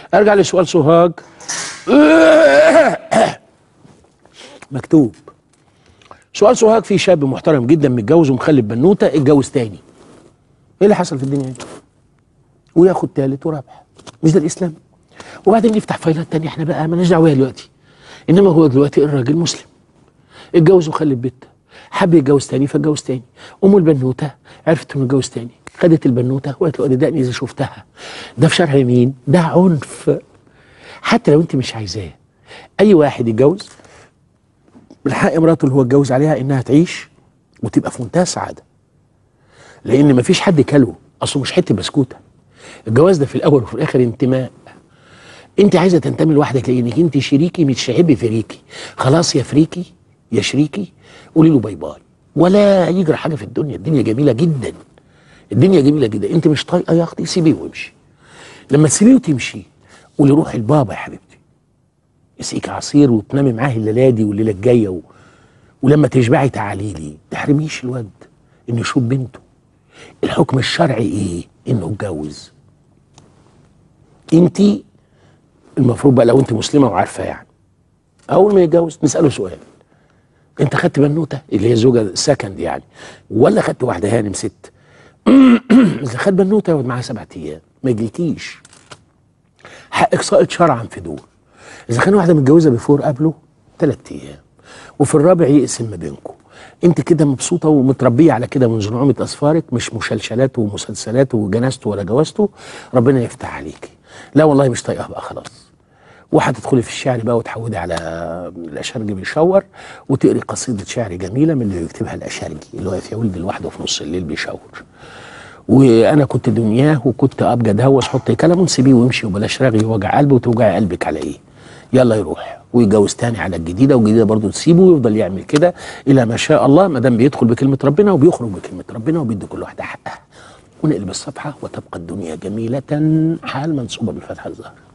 ارجع لسؤال سوهاج مكتوب سؤال سوهاج في شاب محترم جدا متجوز ومخلف بنوته اتجوز تاني ايه اللي حصل في الدنيا دي وياخد تالت ورابع مش ده الاسلام وبعدين نفتح فايلات تانية احنا بقى مالناش دعوه بيها دلوقتي انما هو دلوقتي الراجل مسلم اتجوز وخلف بنت حب يتجوز تاني فاتجوز تاني ام البنوته عرفت انه اتجوز تاني خدت البنوته وقالت له ادي دقني اذا شفتها ده في شرع مين؟ ده عنف حتى لو انت مش عايزاه اي واحد يتجوز من حق مراته اللي هو اتجوز عليها انها تعيش وتبقى في منتهى السعاده لان مفيش حد كلو اصله مش حته بسكوته الجواز ده في الاول وفي الاخر انتماء انت عايزه تنتمي لوحدك لانك انت شريكي مش عيب فريكي خلاص يا فريكي يا شريكي قولي له باي باي ولا يجرى حاجه في الدنيا الدنيا جميله جدا الدنيا جميله جدا انت مش طايقه يا اختي سيبيه وامشي لما تسيبيه وتمشي قولي روحي لبابا يا حبيبتي اسقيك عصير وتنامي معاه الليله دي والليله الجايه و... ولما تشبعي تعالي لي تحرميش الواد انه يشوف بنته الحكم الشرعي ايه انه اتجوز انت المفروض بقى لو انت مسلمه وعارفه يعني اول ما يتجوز نساله سؤال انت خدت بنوته اللي هي زوجه سكند يعني ولا خدت واحده هانم ست اذا خد بنوته يقعد معاها سبعة ايام ما يجيلكيش حقك ساقط شرعا في دول اذا كان واحده متجوزه بفور قبله ثلاث ايام وفي الرابع يقسم ما بينكم انت كده مبسوطه ومتربيه على كده من نعومه اصفارك مش مشلشلات ومسلسلات وجنازته ولا جوازته ربنا يفتح عليكي لا والله مش طايقها بقى خلاص وهتدخلي في الشعر بقى وتحودي على الاشارجي بيشور وتقري قصيده شعر جميله من اللي بيكتبها الاشارجي اللي واقف يا ولد لوحده في نص الليل بيشور وانا كنت دنياه وكنت ابجد هوس حط كلامه سيبيه وامشي وبلاش رغي وجع قلبه وتوجعي قلبك على ايه يلا يروح ويتجوز تاني على الجديده والجديده برضه تسيبه ويفضل يعمل كده الى ما شاء الله ما دام بيدخل بكلمه ربنا وبيخرج بكلمه ربنا وبيدي كل واحده حقها ونقلب الصفحه وتبقى الدنيا جميله حال منصوبه بالفتحه الظاهره